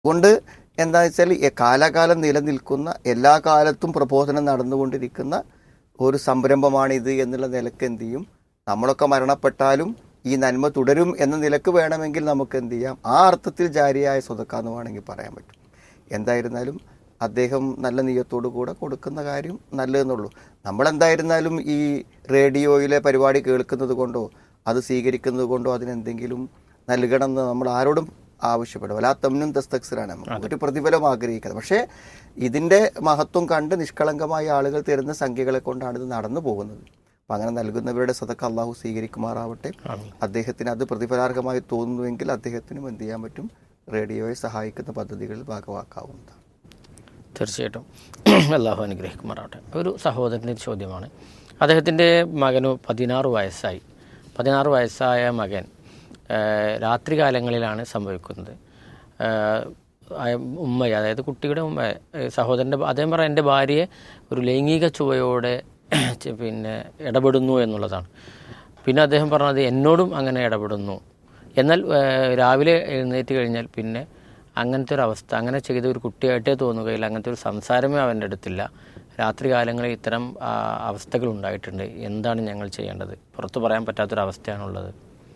കൊണ്ട് എന്താ വെച്ചാൽ ഈ കാലാകാലം നിലനിൽക്കുന്ന എല്ലാ കാലത്തും പ്രബോധനം നടന്നുകൊണ്ടിരിക്കുന്ന ഒരു സംരംഭമാണ് ഇത് എന്നുള്ള നിലക്ക് എന്ത് ചെയ്യും നമ്മളൊക്കെ മരണപ്പെട്ടാലും ഈ നന്മ തുടരും എന്ന നിലക്ക് വേണമെങ്കിൽ നമുക്ക് എന്ത് ചെയ്യാം ആ അർത്ഥത്തിൽ ജാരിയായ സ്വതക്കാന്ന് വേണമെങ്കിൽ പറയാൻ പറ്റും എന്തായിരുന്നാലും അദ്ദേഹം നല്ല നീയത്തോടു കൂടെ കൊടുക്കുന്ന കാര്യം നല്ലതെന്നുള്ളൂ നമ്മളെന്തായിരുന്നാലും ഈ റേഡിയോയിലെ പരിപാടി കേൾക്കുന്നത് കൊണ്ടോ അത് സ്വീകരിക്കുന്നത് കൊണ്ടോ അതിനെന്തെങ്കിലും നൽകണമെന്ന് നമ്മൾ ആരോടും ആവശ്യപ്പെടും അല്ല തമ്നും ദസ്തക്സറാണ് നമ്മൾ ഒരു പ്രതിഫലം ആഗ്രഹിക്കുന്നത് പക്ഷേ ഇതിൻ്റെ മഹത്വം കണ്ട് നിഷ്കളങ്കമായ ആളുകൾ തരുന്ന സംഖ്യകളെ കൊണ്ടാണ് ഇത് നടന്നു പോകുന്നത് അപ്പം അങ്ങനെ നൽകുന്നവരുടെ സതക്ക അള്ളാഹു സ്വീകരിക്കുമാറാവട്ടെ അദ്ദേഹത്തിന് അത് പ്രതിഫലാർഹമായി തോന്നുന്നുവെങ്കിൽ അദ്ദേഹത്തിനും എന്ത് ചെയ്യാൻ പറ്റും റേഡിയോയെ സഹായിക്കുന്ന പദ്ധതികളിൽ ഭാഗമാക്കാവുന്നതാണ് തീർച്ചയായിട്ടും അള്ളാഹു അനുഗ്രഹിക്കുമാറാവട്ടെ ഒരു സഹോദരൻ്റെ ഒരു ചോദ്യമാണ് അദ്ദേഹത്തിൻ്റെ മകന് പതിനാറ് വയസ്സായി പതിനാറ് വയസ്സായ മകൻ ഏഹ്, രാത്രികാലങ്ങളിലാണ് സംഭവിക്കുന്നത് ഏഹ്, ആ- ഉമ്മ അതായത് കുട്ടിയുടെ ഉമ്മ ഏഹ്, സഹോദരൻ്റെ അദ്ദേഹം പറയാം എൻ്റെ ഭാര്യയെ ഒരു ലൈംഗിക ചുവയോടെ ചെ- പിന്നെ ഇടപെടുന്നു എന്നുള്ളതാണ് പിന്നെ അദ്ദേഹം പറഞ്ഞത് എന്നോടും അങ്ങനെ ഇടപെടുന്നു എന്നാൽ ഏഹ്, രാവിലെ എഴുന്നേറ്റ് കഴിഞ്ഞാൽ പിന്നെ അങ്ങനത്തെ ഒരു അവസ്ഥ അങ്ങനെ ചെയ്ത ഒരു കുട്ടിയായിട്ടേ തോന്നുകയില്ല അങ്ങനത്തെ ഒരു സംസാരമേ അവൻ്റെ അടുത്തില്ല രാത്രി കാലങ്ങളിൽ ഇത്തരം ആ, അവസ്ഥകൾ ഉണ്ടായിട്ടുണ്ട് എന്താണ് ഞങ്ങൾ ചെയ്യേണ്ടത് പുറത്തു പറയാൻ പറ്റാത്തൊരവസ്ഥയാണുള്ളത്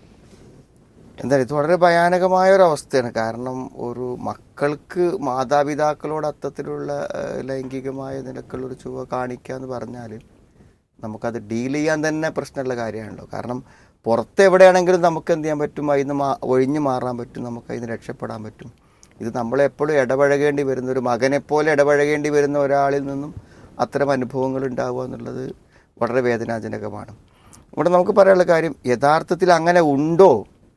എന്താ ഇത് വളരെ ഭയാനകമായ ഒരു അവസ്ഥയാണ് കാരണം ഒരു മക്കൾക്ക് മാതാപിതാക്കളോട് അത്തരത്തിലുള്ള ഏഹ്, ലൈംഗികമായ നിലക്കുള്ള ഒരു ചുവ കാണിക്കുക എന്ന് പറഞ്ഞാൽ നമുക്കത് ഡീൽ ചെയ്യാൻ തന്നെ പ്രശ്നമുള്ള കാര്യമാണല്ലോ കാരണം പുറത്ത് എവിടെയാണെങ്കിലും നമുക്ക് എന്ത് ചെയ്യാൻ പറ്റും അതിന് മാ ഒഴിഞ്ഞു മാറാൻ പറ്റും നമുക്ക് അതിന് രക്ഷപ്പെടാൻ പറ്റും ഇത് നമ്മളെപ്പോഴും ഇടപഴകേണ്ടി വരുന്ന ഒരു മകനെപ്പോലെ ഇടപഴകേണ്ടി വരുന്ന ഒരാളിൽ നിന്നും അത്തരം അനുഭവങ്ങൾ ഉണ്ടാവുക എന്നുള്ളത് വളരെ വേദനാജനകമാണ് ഇവിടെ നമുക്ക് പറയാനുള്ള കാര്യം യഥാർത്ഥത്തിൽ അങ്ങനെ ഉണ്ടോ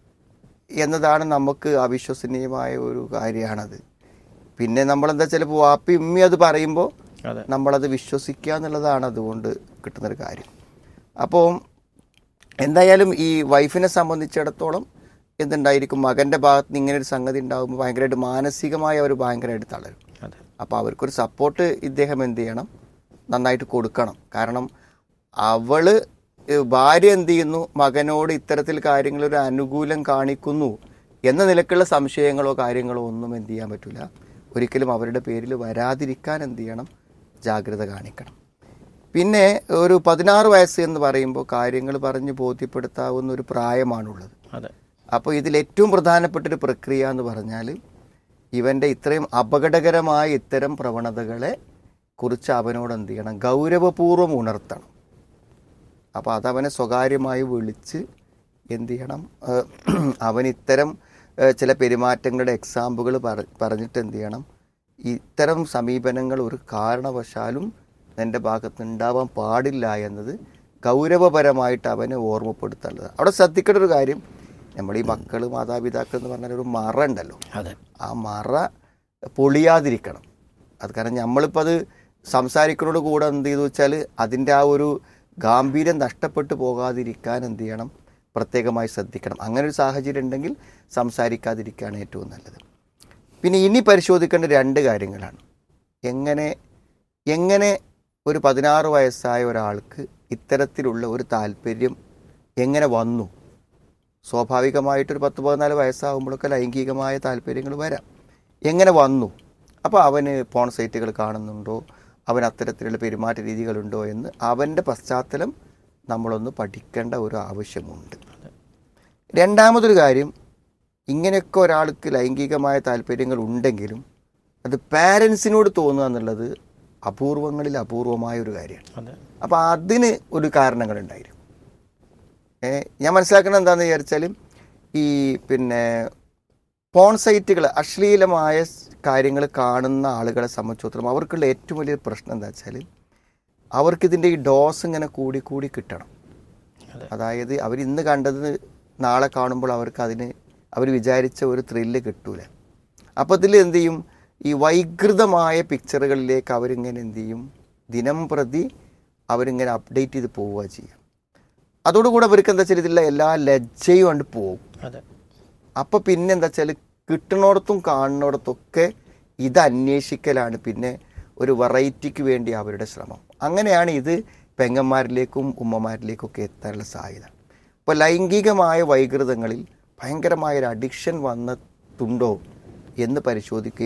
എന്നതാണ് നമുക്ക് അവിശ്വസനീയമായ ഒരു കാര്യമാണത് പിന്നെ നമ്മളെന്താ ചിലപ്പോൾ വാപ്പി ഉമ്മി അത് പറയുമ്പോൾ അതെ നമ്മളത് വിശ്വസിക്കുക എന്നുള്ളതാണ് അതുകൊണ്ട് കിട്ടുന്നൊരു കാര്യം അപ്പോൾ എന്തായാലും ഈ വൈഫിനെ സംബന്ധിച്ചിടത്തോളം എന്തുണ്ടായിരിക്കും മകൻ്റെ ഭാഗത്ത് നിന്ന് ഇങ്ങനെ ഒരു സംഗതി ഉണ്ടാകുമ്പോൾ ഭയങ്കരമായിട്ട് മാനസികമായി അവർ ഭയങ്കരമായിട്ട് തളരും അതെ അപ്പോൾ അവർക്കൊരു സപ്പോർട്ട് ഇദ്ദേഹം എന്ത് ചെയ്യണം നന്നായിട്ട് കൊടുക്കണം കാരണം അവള് ഏഹ് ഭാര്യ എന്ത് ചെയ്യുന്നു മകനോട് ഇത്തരത്തിൽ കാര്യങ്ങൾ ഒരു അനുകൂലം കാണിക്കുന്നു എന്ന നിലക്കുള്ള സംശയങ്ങളോ കാര്യങ്ങളോ ഒന്നും എന്ത് ചെയ്യാൻ പറ്റില്ല ഒരിക്കലും അവരുടെ പേരിൽ വരാതിരിക്കാൻ എന്ത് ചെയ്യണം ജാഗ്രത കാണിക്കണം പിന്നെ ഒരു പതിനാറ് വയസ്സ് എന്ന് പറയുമ്പോൾ കാര്യങ്ങൾ പറഞ്ഞ് ബോധ്യപ്പെടുത്താവുന്ന ഒരു പ്രായമാണുള്ളത് അതെ അപ്പോൾ ഇതിൽ ഏറ്റവും പ്രധാനപ്പെട്ട ഒരു പ്രക്രിയ എന്ന് പറഞ്ഞാൽ ഇവൻ്റെ ഇത്രയും അപകടകരമായ ഇത്തരം പ്രവണതകളെ കുറിച്ച് അവനോട് എന്ത് ചെയ്യണം ഗൗരവപൂർവ്വം ഉണർത്തണം അപ്പോൾ അതവനെ സ്വകാര്യമായി വിളിച്ച് എന്ത് ചെയ്യണം ഏഹ് അവൻ ഇത്തരം ഏഹ് ചില പെരുമാറ്റങ്ങളുടെ എക്സാമ്പിളുകൾ പറ പറഞ്ഞിട്ട് എന്ത് ചെയ്യണം ഇത്തരം സമീപനങ്ങൾ ഒരു കാരണവശാലും എൻ്റെ ഭാഗത്ത് ഉണ്ടാവാൻ പാടില്ല എന്നത് ഗൗരവപരമായിട്ട് അവനെ ഓർമ്മപ്പെടുത്തുള്ളത് അവിടെ ശ്രദ്ധിക്കേണ്ട ഒരു കാര്യം നമ്മൾ ഈ മക്കൾ മാതാപിതാക്കൾ എന്ന് പറഞ്ഞാൽ ഒരു മറ ഉണ്ടല്ലോ അതെ ആ മറ പൊളിയാതിരിക്കണം അത് കാരണം നമ്മളിപ്പോൾ അത് സംസാരിക്കുന്നതോട് കൂടെ എന്ത് ചെയ്തു വെച്ചാൽ അതിൻ്റെ ആ ഒരു ഗാംഭീര്യം നഷ്ടപ്പെട്ടു പോകാതിരിക്കാൻ എന്ത് ചെയ്യണം പ്രത്യേകമായി ശ്രദ്ധിക്കണം അങ്ങനെ ഒരു സാഹചര്യം ഉണ്ടെങ്കിൽ സംസാരിക്കാതിരിക്കുകയാണ് ഏറ്റവും നല്ലത് പിന്നെ ഇനി പരിശോധിക്കേണ്ട രണ്ട് കാര്യങ്ങളാണ് എങ്ങനെ എങ്ങനെ ഒരു പതിനാറ് വയസ്സായ ഒരാൾക്ക് ഇത്തരത്തിലുള്ള ഒരു താല്പര്യം എങ്ങനെ വന്നു സ്വാഭാവികമായിട്ടൊരു പത്ത് പതിനാല് വയസ്സാകുമ്പോഴൊക്കെ ലൈംഗികമായ താല്പര്യങ്ങൾ വരാം എങ്ങനെ വന്നു അപ്പോൾ അവന് പോൺ സൈറ്റുകൾ കാണുന്നുണ്ടോ അവൻ അത്തരത്തിലുള്ള പെരുമാറ്റ രീതികളുണ്ടോ എന്ന് അവൻ്റെ പശ്ചാത്തലം നമ്മളൊന്ന് പഠിക്കേണ്ട ഒരു ആവശ്യമുണ്ട് രണ്ടാമതൊരു കാര്യം ഇങ്ങനെയൊക്കെ ഒരാൾക്ക് ലൈംഗികമായ താല്പര്യങ്ങൾ ഉണ്ടെങ്കിലും അത് പാരൻസിനോട് തോന്നുക എന്നുള്ളത് അപൂർവങ്ങളിൽ അപൂർവമായ ഒരു കാര്യമാണ് അതെ അപ്പോൾ അതിന് ഒരു കാരണങ്ങളുണ്ടായിരിക്കും ഏ, ഞാൻ മനസ്സിലാക്കുന്നത് എന്താണെന്ന് വിചാരിച്ചാൽ ഈ പിന്നെ പോൺ സൈറ്റുകൾ അശ്ലീലമായ കാര്യങ്ങൾ കാണുന്ന ആളുകളെ സംബന്ധിച്ചിടത്തോളം അവർക്കുള്ള ഏറ്റവും വലിയ പ്രശ്നം എന്താ വെച്ചാൽ അവർക്കിതിൻ്റെ ഈ ഡോസ് ഇങ്ങനെ കൂടി കൂടി കിട്ടണം അതെ. അതായത് അവർ ഇന്ന് കണ്ടത് നാളെ കാണുമ്പോൾ അവർക്ക് അതിന് അവർ വിചാരിച്ച ഒരു ത്രില്ല് കിട്ടൂല അപ്പോൾ ഇതിൽ എന്ത് ചെയ്യും ഈ വൈകൃതമായ പിക്ചറുകളിലേക്ക് അവരിങ്ങനെ എന്ത് ചെയ്യും ദിനം പ്രതി അവരിങ്ങനെ അപ്ഡേറ്റ് ചെയ്ത് പോവുക ചെയ്യുക അതോടുകൂടെ അവർക്ക് എന്താ വെച്ചാൽ ഇതിലുള്ള എല്ലാ ലജ്ജയും കൊണ്ട് പോകും അതെ അപ്പോൾ പിന്നെ എന്താ വെച്ചാൽ കിട്ടുന്നിടത്തും കാണുന്നിടത്തൊക്കെ ഇത് അന്വേഷിക്കലാണ് പിന്നെ ഒരു വെറൈറ്റിക്ക് വേണ്ടി അവരുടെ ശ്രമം അങ്ങനെയാണ് ഇത് പെങ്ങന്മാരിലേക്കും ഉമ്മമാരിലേക്കൊക്കെ എത്താനുള്ള സാധ്യത അപ്പോൾ ലൈംഗികമായ വൈകൃതങ്ങളിൽ ഭയങ്കരമായ ഒരു അഡിക്ഷൻ വന്നിട്ടുണ്ടോ എന്ന് പരിശോധിക്കുകയും